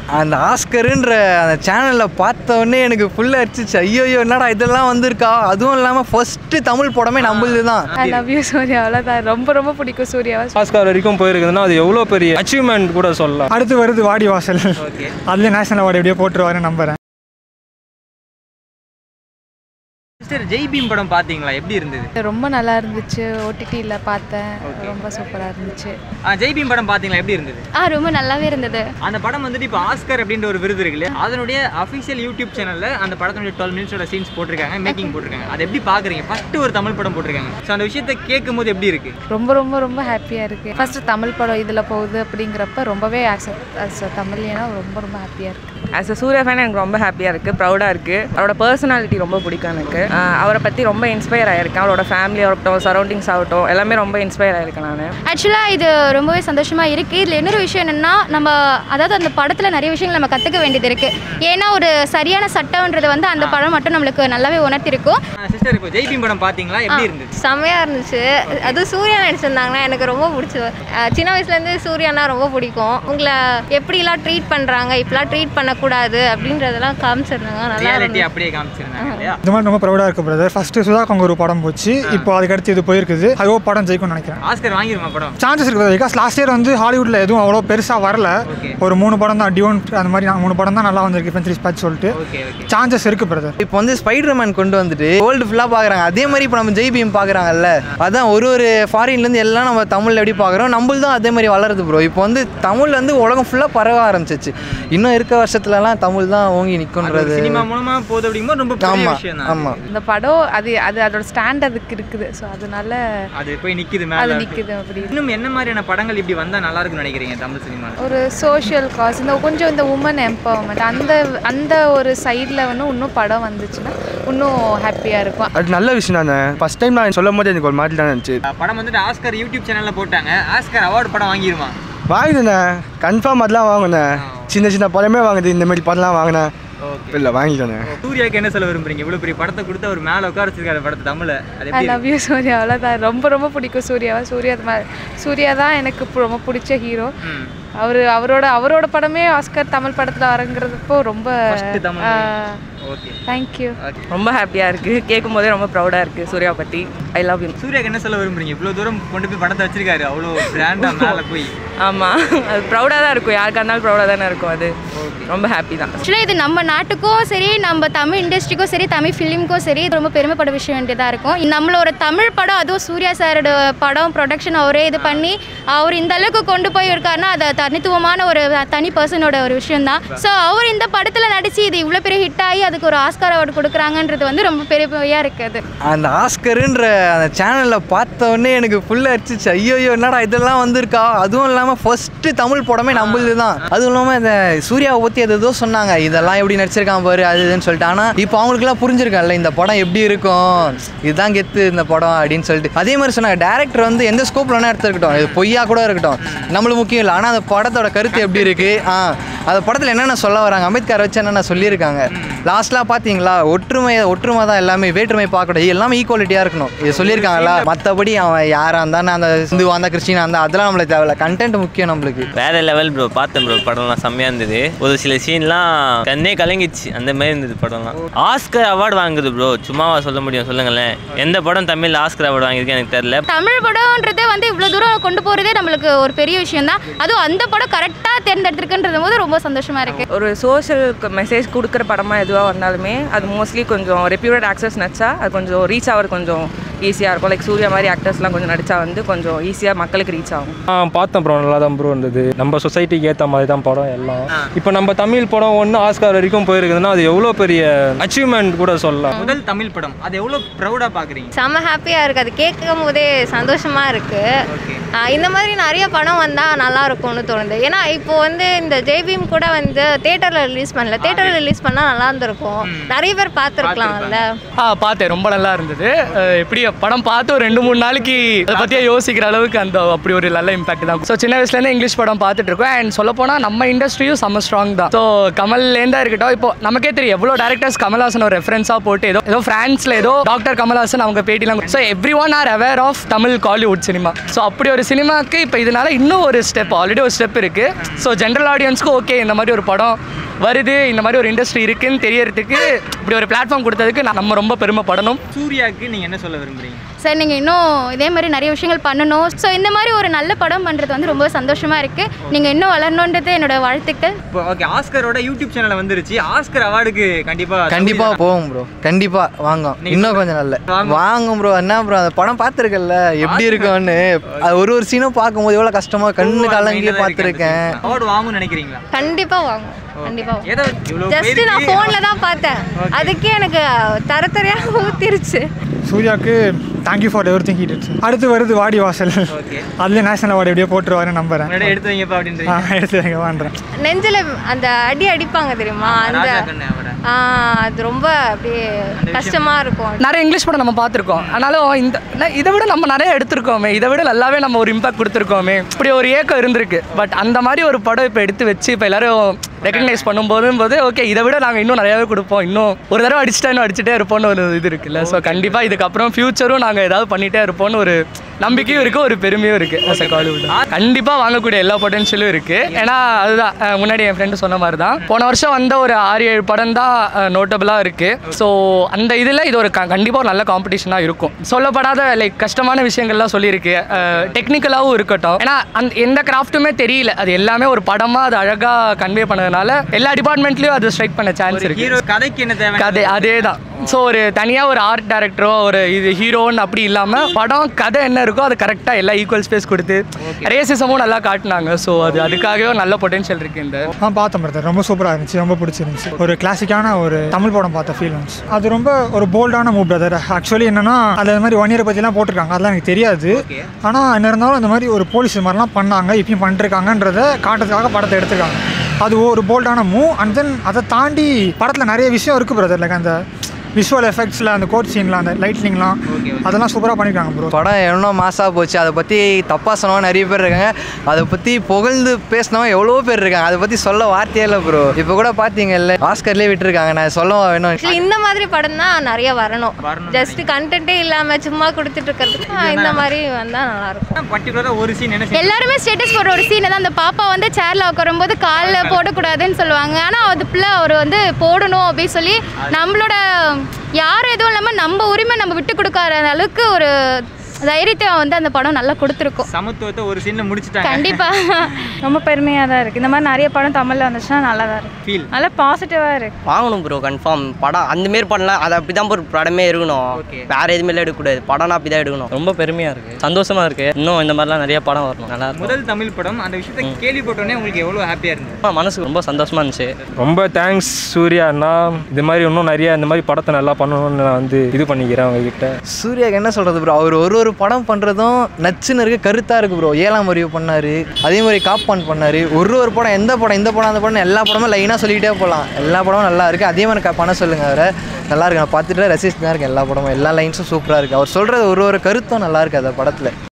அந்த ஆஸ்கருன்ற அந்த சேனலில் பார்த்த உடனே எனக்கு ஃபுல்லாக அடிச்சிச்சு ஐயோ என்னடா இதெல்லாம் வந்திருக்கா அதுவும் இல்லாமல் ஃபஸ்ட்டு தமிழ் படமே நம்மளுது தான் ஐ லவ் யூ சூர்யா அவ்வளோதான் ரொம்ப ரொம்ப பிடிக்கும் சூர்யாவை ஆஸ்கார் வரைக்கும் போயிருக்குதுன்னா அது எவ்வளோ பெரிய அச்சீவ்மெண்ட் கூட சொல்லலாம் அடுத்து வருது வாடி வாசல் ஓகே அதுலேயே நேஷனல் அவார்டு எப்படியோ போட்டுருவாருன்னு நம்புறேன் சிஸ்டர் ஜெய் பீம் படம் பார்த்தீங்களா எப்படி இருந்தது ரொம்ப நல்லா இருந்துச்சு ஓடிடியில் பார்த்தேன் ரொம்ப சூப்பராக இருந்துச்சு ஆ ஜெய் பீம் படம் பார்த்தீங்களா எப்படி இருந்தது ஆ ரொம்ப நல்லாவே இருந்தது அந்த படம் வந்துட்டு இப்போ ஆஸ்கர் அப்படின்ற ஒரு விருது இருக்கு இல்லையா அதனுடைய அஃபிஷியல் யூடியூப் சேனல்ல அந்த படத்தினுடைய டுவெல் மினிட்ஸோட சீன்ஸ் போட்டிருக்காங்க மேக்கிங் போட்டிருக்காங்க அதை எப்படி பாக்குறீங்க ஃபர்ஸ்ட் ஒரு தமிழ் படம் போட்டிருக்காங்க ஸோ அந்த விஷயத்தை கேட்கும் போது எப்படி இருக்கு ரொம்ப ரொம்ப ரொம்ப ஹாப்பியாக இருக்குது ஃபஸ்ட்டு தமிழ் படம் இதில் போகுது அப்படிங்கிறப்ப ரொம்பவே ஆஸ் அஸ் தமிழ்னா ரொம்ப ரொம்ப ஹாப்பியாக இருக்குது ஆஸ் அ சூர்யா ஃபேன் எனக்கு ரொம்ப ஹாப்பியாக இருக்குது ப்ரௌடாக இருக்குது அவரோட பர்சனாலிட்டி ரொம்ப பிடிக்கும் எனக்கு ஆஹ் அவரை பற்றி ரொம்ப இன்ஸ்பயர் ஆகிருக்கேன் அவரோட ஃபேமிலி ஆகட்டும் சரௌண்டிங்ஸ் ஆகட்டும் எல்லாமே ரொம்ப இன்ஸ்பயர் ஆகிருக்கேன் நான் ஆக்சுவலாக இது ரொம்பவே சந்தோஷமாக இருக்குது இதில் இன்னொரு விஷயம் என்னென்னா நம்ம அதாவது அந்த படத்தில் நிறைய விஷயங்கள் நம்ம கற்றுக்க வேண்டியது இருக்குது ஏன்னா ஒரு சரியான சட்டம்ன்றது வந்து அந்த படம் மட்டும் நம்மளுக்கு நல்லாவே உணர்த்திருக்கும் சிஸ்டர் இப்போ ஜெய் பீம் படம் பார்த்தீங்களா எப்படி இருந்தது செம்மையாக இருந்துச்சு அதுவும் சூர்யா நடிச்சிருந்தாங்கன்னா எனக்கு ரொம்ப பிடிச்சது அஹ் சின்ன வயசுலேருந்து சூர்யானா ரொம்ப பிடிக்கும் உங்களை எப்படிலாம் ட்ரீட் பண்ணுறாங்க இப்படிலாம் ட்ரீட் பண்ணக்கூடாது அப்படின்றதெல்லாம் காமிச்சிருந்தாங்க நல்லா ரியாலிட்டி இருந்துச்சு அப்படியே காமிச்சிருந்தாங்க இல்லையா இந்த மாதிரி ரொம்ப ப்ரௌடாக இருக்கு பிரதர் ஃபர்ஸ்ட் சுதா கொங்கூர் படம் போச்சு இப்போ அதுக்கடுத்து இது போயிருக்குது ஐயோ படம் ஜெயிக்கும்னு நினைக்கிறேன் ஆஸ்கர் வாங்கிருமா படம் சான்சஸ் இருக்குது பிகாஸ் லாஸ்ட் இயர் வந்து ஹாலிவுட்ல எதுவும் அவ்வளோ பெருசாக வரல Okay. ஒரு மூணு படம் தான் டியூன் அந்த மாதிரி நான் மூணு படம் தான் நல்லா வந்திருக்கு ஃபென்ஸ் பேட்ச் சொல்லிட்டு ஓகே ஓகே சான்சஸ் இருக்கு பிரதர் இப்போ வந்து ஸ்பைடர்மேன் கொண்டு வந்துட்டு வேர்ல்டு ஃபுல்லாக பார்க்குறாங்க அதே மாதிரி இப்போ நம்ம ஜெய் பீம் பார்க்குறாங்கல்ல அதான் ஒரு ஒரு ஃபாரின்லேருந்து எல்லாம் நம்ம தமிழில் எப்படி பார்க்குறோம் நம்மளும் அதே மாதிரி வளருது ப்ரோ இப்போ வந்து தமிழ் வந்து உலகம் ஃபுல்லாக பரவ ஆரம்பிச்சிச்சு இன்னும் இருக்க வருஷத்துலலாம் தமிழ் தான் ஓங்கி நிற்குன்றது சினிமா மூலமா போகுது அப்படிங்கும்போது ரொம்ப பெரிய ஆமாம் விஷயம் தான் ஆமாம் இந்த படம் அது அது அதோட ஸ்டாண்ட் அதுக்கு இருக்குது ஸோ அதனால அது போய் நிக்குது அது மேல நிற்குது அப்படி இன்னும் என்ன மாதிரியான படங்கள் இப்படி வந்தா நல்லா இருக்கும்னு நினைக்கிறீங்க தமிழ் சினிமாவில் ஒரு சோஷியல் காஸ் இந்த கொஞ்சம் இந்த உமன் எம்பவர்மெண்ட் அந்த அந்த ஒரு சைடில் வந்து இன்னும் படம் வந்துச்சுன்னா இன்னும் ஹாப்பியாக இருக்கும் அது நல்ல விஷயம் தானே ஃபஸ்ட் டைம் நான் சொல்லும் போது எனக்கு ஒரு மாதிரி தான் இருந்துச்சு படம் வந்துட்டு ஆஸ்கர் யூடியூப் சேனல்ல போட்டாங்க ஆஸ்கர் அவார்டு படம் வாங்கிருமா வாங்கினேண்ணே கன்ஃபார்ம் அதெல்லாம் வாங்கினேன் சின்ன சின்ன படமே வாங்குது இந்த மாதிரி படம்லாம் வாங்கினேன் இல்லை வாங்கிட்டேனே சூர்யாக்கு என்ன சொல்ல விரும்புறீங்க இவ்வளவு பெரிய படத்தை கொடுத்து அவர் மேல உட்கார வச்சிருக்காரு படத்தை தமிழ அது ஐ எப்படி லவ் யூ சூர்யா அவ்வளோதான் ரொம்ப ரொம்ப பிடிக்கும் சூர்யாவை சூர்யா மா- சூர்யா தான் எனக்கு பு- ரொம்ப பிடிச்ச ஹீரோ ம். அவர் அவரோட அவரோட படமே ஆஸ்கர் தமிழ் படத்தில் வரங்கிறதுப்போ ரொம்ப First தமிழ் ஓகே தேங்க்யூ ரொம்ப ஹாப்பியாக இருக்குது கேட்கும் போதே ரொம்ப ப்ரௌடாக இருக்குது சூர்யாவை பற்றி ஐ லவ் யூ சூர்யாக்கு என்ன சொல்ல விரும்புறீங்க இவ்வளவு தூரம் கொண்டு போய் படத்தை வச்சிருக்காரு அவ்வளோ பிராண்டா மேல போய் ஆமாம் அது ப்ரௌடாக தான் இருக்கும் யாருக்கா இருந்தாலும் ப்ரௌடாக தானே இருக்கும் அது ரொம்ப ஹாப்பி தான் ஆக்சுவலாக இது நம்ம நாட்டுக்கும் சரி நம்ம தமிழ் இண்டஸ்ட்ரிக்கும் சரி தமிழ் ஃபிலிமுக்கும் சரி இது ரொம்ப பெருமைப்பட விஷயம் வேண்டியதாக இருக்கும் நம்மளோட தமிழ் படம் அதுவும் சூர்யா சாரோட படம் ப்ரொடக்ஷன் அவரே இது பண்ணி அவர் இந்த அளவுக்கு கொண்டு போய் இருக்காருன்னா அது தனித்துவமான ஒரு தனி பர்சனோட ஒரு விஷயம் தான் ஸோ அவர் இந்த படத்தில் நடித்து இது இவ்வளோ பெரிய ஹிட் ஆகி அதுக்கு ஒரு ஆஸ்கார் அவார்டு கொடுக்குறாங்கன்றது வந்து ரொம்ப பெருமையாக இருக்குது அந்த ஆஸ்கருன்ற அந்த சேனலில் பார்த்த உடனே எனக்கு ஃபுல்லாக அடிச்சிச்சு ஐயோ என்னடா இதெல்லாம் வந்திருக்கா அதுவும் இல்லாமல் ஃபஸ்ட்டு தமிழ் படமே நம்மளுது தான் அதுவும் இல்லாமல் இந்த சூர்யாவை பற்றி அது ஏதோ சொன்னாங்க இதெல்லாம் எப்படி நடிச்சிருக்கான் பாரு அது இதுன்னு சொல்லிட்டு ஆனால் இப்போ அவங்களுக்குலாம் புரிஞ்சிருக்கான்ல இந்த படம் எப்படி இருக்கும் இதுதான் கெத்து இந்த படம் அப்படின்னு சொல்லிட்டு அதே மாதிரி சொன்னாங்க டேரக்டர் வந்து எந்த ஸ்கோப்பில் வேணால் எடுத்துருக்கட்டும் இது பொய்யா கூட இருக்கட்டும் நம்மளுக்கு முக்கியம் இல்லை ஆனால் அந்த படத்தோட கருத்து எப்படி இருக்குது ஆ அந்த படத்தில் என்னென்ன சொல்ல வராங்க அம்பேத்கர் வச்சு என்னென்ன சொல்லியிருக்காங்க லாஸ்ட்லாம் பார்த்தீங்களா ஒற்றுமை ஒற்றுமை தான் எல்லாமே வேற்றுமை பார்க்கக்கூடாது எல்லாமே ஈக்குவாலிட்டியாக இருக்கணும் இது சொல்லியிருக்காங்களா மற்றபடி அவன் யாராக இருந்தானே அந்த இந்துவாக இருந்தால் கிறிஸ்டினாக இருந்தால் அதெல்லாம் நம்மளுக்கு தேவையில்ல கண்டென்ட் முக்கியம் நம்மளுக்கு வேற லெவல் ப்ரோ பார்த்தேன் ப்ரோ படம்லாம் செம்மையாக இருந்தது ஒரு சில சீன்லாம் கண்ணே கலங்கிச்சு அந்த மாதிரி இருந்தது படம்லாம் ஆஸ்கர் அவார்டு வாங்குது ப்ரோ சும்மாவா சொல்ல முடியும் சொல்லுங்களேன் எந்த படம் தமிழ் ஆஸ்கர் அவார்டு வாங்கியிருக்கு எனக்கு தெரியல தமிழ் படம்ன்றது வந்து இவ்வளோ தூரம் கொண்டு போகிறதே நம்மளுக்கு ஒரு பெரிய விஷயம் தான் அதுவும் அந்த படம் கரெக்டாக தேர்ந்தெடுத்திருக்குன்றது போது ரொம்ப சந்தோஷமாக இருக்குது ஒரு சோஷியல் மெசேஜ் கொடுக்குற படமாக எதுவாக வந்தாலுமே அது மோஸ்ட்லி கொஞ்சம் ரெப்யூட்டட் ஆக்சஸ் நடிச்சா அது கொஞ்சம் ரீச் ஆகிறது கொஞ்சம் ஈஸியாக இருக்கும் லைக் சூர்யா மாதிரி ஆக்டர்ஸ்லாம் கொஞ்சம் நடிச்சா வந்து கொஞ்சம் ஈஸியாக மக்களுக்கு ரீச் ஆகும் ஆ பார்த்தேன் ப்ரோ நல்லா தான் ப்ரோ இருந்தது நம்ம சொசைட்டிக்கு ஏற்ற மாதிரி தான் படம் எல்லாம் இப்போ நம்ம தமிழ் படம் ஒன்று ஆஸ்கார் வரைக்கும் போயிருக்குதுன்னா அது எவ்வளோ பெரிய அச்சீவ்மெண்ட் கூட சொல்லலாம் முதல் தமிழ் படம் அது எவ்வளவு ப்ரௌடா பாக்குறீங்க செம்ம ஹாப்பியாக இருக்குது அது கேட்கும் போதே சந்தோஷமாக இருக்குது இந்த மாதிரி நிறைய படம் வந்தால் நல்லா இருக்கும்னு தோணுது ஏன்னா இப்போ வந்து இந்த ஜெய்பீம் கூட வந்து தேட்டரில் ரிலீஸ் பண்ணல தேட்டரில் ரிலீஸ் பண்ணால் நல்லா இருந்திருக்கும் நிறைய பேர் பார்த்துருக்கலாம்ல ஆ பார்த்தேன் ரொம்ப நல்லா இருந்தது அஹ் எப்படி படம் பார்த்து ஒரு ரெண்டு மூணு நாளைக்கு அதை பற்றியே யோசிக்கிற அளவுக்கு அந்த அப்படி ஒரு நல்ல இம்பாக்ட் தான் ஸோ சின்ன வயசுலேருந்து இங்கிலீஷ் படம் பார்த்துட்டு இருக்கோம் அண்ட் சொல்ல போனால் நம்ம இண்டஸ்ட்ரியும் செம்ம ஸ்ட்ராங் தான் ஸோ கமல்லேருந்தா இருக்கட்டும் இப்போ நமக்கே தெரியும் எவ்வளோ டேரக்டர்ஸ் கமல்ஹாசன் ஒரு ரெஃபரன்ஸாக போட்டு ஏதோ ஏதோ ஃப்ரான்ஸில் ஏதோ டாக்டர் கமல்ஹாசன் அவங்க பேட்டிலாம் so everyone are aware of Tamil Kollywood cinema so அப்படி ஒரு சினிமாக்கு இப்போ இதனால இன்னும் ஒரு ஸ்டெப் ஆல்ரெடி ஒரு ஸ்டெப் இருக்குது ஸோ ஜென்ரல் ஆடியன்ஸ்க்கு ஓகே இந்த மாதிரி ஒரு படம் வருது இந்த மாதிரி ஒரு இண்டஸ்ட்ரி இருக்குன்னு தெரியறதுக்கு இப்படி ஒரு பிளாட்ஃபார்ம் கொடுத்ததுக்கு நான் நம்ம ரொம்ப பெருமைப்படணும் சூர்யாவுக்கு நீங்க என்ன சொல்ல விரும்புறீங்க சார் நீங்கள் இன்னும் இதே மாதிரி நிறைய விஷயங்கள் பண்ணணும் ஸோ இந்த மாதிரி ஒரு நல்ல படம் பண்ணுறது வந்து ரொம்ப சந்தோஷமாக இருக்குது நீங்கள் இன்னும் வளரணுன்றது என்னோட வாழ்த்துக்கள் இப்போ ஓகே ஆஸ்கரோட யூடியூப் சேனல் வந்துருச்சு ஆஸ்கர் அவார்டுக்கு கண்டிப்பா கண்டிப்பா போவோம் ப்ரோ கண்டிப்பா வாங்கும் இன்னும் கொஞ்சம் நல்ல வாங்கும் ப்ரோ என்ன ப்ரோ அந்த படம் பார்த்துருக்கல்ல எப்படி இருக்கும்னு அது ஒரு ஒரு சீனும் பார்க்கும்போது எவ்வளோ கஷ்டமா கண்ணு கலங்கி பார்த்துருக்கேன் அவார்டு வாங்கும்னு நினைக்கிறீங்களா கண்டிப்பா வாங்கும் கண்டிப்பா ஏதோ இவ்வளோ ஜஸ்ட் நான் ஃபோன்ல தான் பார்த்தேன் அதுக்கே எனக்கு தர தரையா ஊத்திருச்சு சூர்யாவுக்கு thank you for everything heat அடுத்து வருது வாடி வாசல் அதுல நேஷனல் அவார்டு எப்படியோ போட்டுருவாருன்னு நம்புறேன் முன்னாடி எடுத்து வைங்கப்பா அப்படின்றீங்க ஆ, எடுத்து வைங்க வான்றேன் நெஞ்சில அந்த அடி அடிப்பாங்க தெரியுமா அந்த ராஜா கண்ணு அவரை ஆ, அது ரொம்ப அப்படியே கஷ்டமா இருக்கும் நிறைய இங்கிலீஷ் படம் நம்ம பார்த்துருக்கோம் ஆனாலும் இந்த ந- இதை விட நம்ம நிறைய எடுத்திருக்கோமே இதை விட நல்லாவே நம்ம ஒரு இம்பாக்ட் கொடுத்துருக்கோமே இப்படி ஒரு ஏக்கம் இருந்திருக்கு பட் அந்த மாதிரி ஒரு படம் இப்போ எடுத்து வச்சு இப்போ எல்லாரும் ரெக்கக்னைஸ் பண்ணும்போதும் போது ஓகே இதை விட நாங்கள் இன்னும் நிறையாவே கொடுப்போம் இன்னும் ஒரு தடவை அடிச்சுட்டா இன்னும் அடிச்சுட்டே இருப்போம்னு ஒரு இது இருக்குல்ல ஸோ கண்டிப்பாக இதுக்கப்புறம் ஃபியூச்சரும் நாங்கள் ஏதாவது பண்ணிகிட்டே இருப்போம்னு ஒரு நம்பிக்கையும் இருக்குது ஒரு பெருமையும் இருக்குது as a காலிவுட் கண்டிப்பாக வாங்கக்கூடிய எல்லா பொட்டன்ஷியலும் இருக்குது ஏன்னா அதுதான் அஹ், முன்னாடி என் ஃப்ரெண்டு சொன்ன மாதிரி தான் போன வருஷம் வந்த ஒரு ஆறு ஏழு படம் தான் நோட்டபுளாக இருக்குது ஸோ அந்த இதில் இது ஒரு கண்டிப்பாக ஒரு நல்ல காம்படிஷனாக இருக்கும் சொல்லப்படாத லைக் கஷ்டமான விஷயங்கள்லாம் சொல்லியிருக்கு டெக்னிக்கலாகவும் இருக்கட்டும் ஏன்னா அந்த எந்த கிராஃப்ட்டுமே தெரியல அது எல்லாமே ஒரு படமாக அது அழகாக கன்வே பண்ணதுனால எல்லா டிபார்ட்மெண்ட்லேயும் அது ஸ்ட்ரைக் பண்ண சான்ஸ் இருக்கு ஹீரோ கதைக்கு என்ன தேவை கதை அதே தான் ஸோ ஒரு தனியாக ஒரு ஆர்ட் டைரக்டரோ ஒரு இது ஹீரோன்னு அப்படி இல்லாமல் படம் கதை என்ன இருக்கோ அது கரெக்டாக எல்லா ஈக்குவல் ஸ்பேஸ் கொடுத்து ரேசிசமும் நல்லா காட்டினாங்க ஸோ அது அதுக்காகவே நல்ல பொட்டன்ஷியல் இருக்குது இந்த ஆ பார்த்தேன் பிரதர் ரொம்ப சூப்பராக இருந்துச்சு ரொம்ப பிடிச்சிருந்துச்சு ஒரு கிளாசிக்கான ஒரு தமிழ் படம் பார்த்த ஃபீல் இருந்துச்சு அது ரொம்ப ஒரு போல்டான மூவ் பிரதர் ஆக்சுவலி என்னன்னா அது அந்த மாதிரி ஒன் இயர் பற்றிலாம் போட்டிருக்காங்க அதெல்லாம் எனக்கு தெரியாது ஆனால் என்ன இருந்தாலும் அந்த மாதிரி ஒரு போலீஸ் இது மாதிரிலாம் பண்ணாங்க இப்பயும் பண்ணிருக்காங்கன்றத காட்டுறதுக்காக படத்தை எடுத்துருக்காங்க அது ஒரு போல்டான மூவ் அண்ட் தென் அதை தாண்டி படத்தில் நிறைய விஷயம் இருக்குது பிரதர் லைக் அந்த விஷுவல் எஃபெக்ட்ஸில் அந்த கோட் சீன்லாம் அந்த லைட்னிங்லாம் அதெல்லாம் சூப்பராக பண்ணியிருக்காங்க ப்ரோ படம் எவ்வளோ மாசாக போச்சு அதை பற்றி தப்பாக சொன்னவங்க நிறைய பேர் இருக்காங்க அதை பற்றி புகழ்ந்து பேசினவங்க எவ்வளோ பேர் இருக்காங்க அதை பற்றி சொல்ல வார்த்தையே இல்லை ப்ரோ இப்போ கூட பார்த்தீங்கல்ல ஆஸ்கர்லேயே விட்டுருக்காங்க நான் சொல்ல வேணும் Actually, இந்த மாதிரி படம் தான் நிறைய வரணும் ஜஸ்ட் கண்டென்ட்டே இல்லாம சும்மா கொடுத்துட்டு இருக்கிறதுக்கு ஆ, இந்த மாதிரி வந்தா நல்லா இருக்கும் பர்டிகுலராக ஒரு சீன் என்ன scene? எல்லாருமே ஸ்டேட்டஸ் போடுற ஒரு சீனை தான் அந்த பாப்பா வந்து சேர்ல உட்காரும்போது காலில் போடக்கூடாதுன்னு சொல்லுவாங்க ஆனால் அது பிள்ளை அவர் வந்து போடணும் அப்படின்னு சொல்லி நம்மளோட யார் எதுவும் இல்லாமல் நம்ம உரிமை நம்ம விட்டு கொடுக்காத அளவுக்கு ஒரு தைரியத்தை வந்து அந்த படம் நல்லா கொடுத்துருக்கோம் சமத்துவத்தை ஒரு சீன்ல முடிச்சிட்டாங்க கண்டிப்பா ரொம்ப பெருமையாக தான் இருக்குது இந்த மாதிரி நிறைய படம் தமிழில் வந்துச்சுன்னா நல்லா தான் இருக்கு ஃபீல் நல்லா பாசிட்டிவாக இருக்கு வாங்கணும் ப்ரோ கன்ஃபார்ம் படம் அந்த மாரி பண்ணலாம் அது அப்படி தான் ஒரு படமே இருக்கணும் வேற எதுவுமே எடுக்கக்கூடாது படம்னா அப்படி தான் எடுக்கணும் ரொம்ப பெருமையாக இருக்குது சந்தோஷமாக இருக்குது இன்னும் இந்த மாதிரிலாம் நிறைய படம் வரணும் நல்லா இருக்கும் முதல் தமிழ் படம் அந்த விஷயத்தை கேள்விப்பட்டோன்னே உங்களுக்கு எவ்வளோ ஹாப்பியா இருந்தது ஆ, மனசுக்கு ரொம்ப சந்தோஷமாக இருந்துச்சு ரொம்ப தேங்க்ஸ் சூர்யா அண்ணா இது மாதிரி இன்னும் நிறைய இந்த மாதிரி படத்தை நல்லா பண்ணணும்னு நான் வந்து இது பண்ணிக்கிறேன் உங்ககிட்ட சூர்யாக்கு என்ன சொல்கிறது ப்ரோ அவர் ஒரு ஒரு படம் பண்ணுறதும் நச்சுன்னு இருக்கு கருத்தாக இருக்குது ப்ரோ ஏழாம் அறிவு பண்ணார் அதே மாதிரி காப்பான் பண்ணார் ஒரு ஒரு படம் எந்த படம் இந்த படம் அந்த படம் எல்லா படமும் லைனாக சொல்லிக்கிட்டே போகலாம் எல்லா படமும் நல்லா இருக்குது அதே மாதிரி க- பண்ண சொல்லுங்கள் அவரை நல்லா இருக்கு நான் பார்த்துட்டு ரசிச்சு தான் இருக்கேன் எல்லா படமும் எல்லா லைன்ஸும் சூப்பராக இருக்குது அவர் சொல்கிறது ஒரு ஒரு கருத்தும் நல்லா இருக்குது அந்த படத்தில்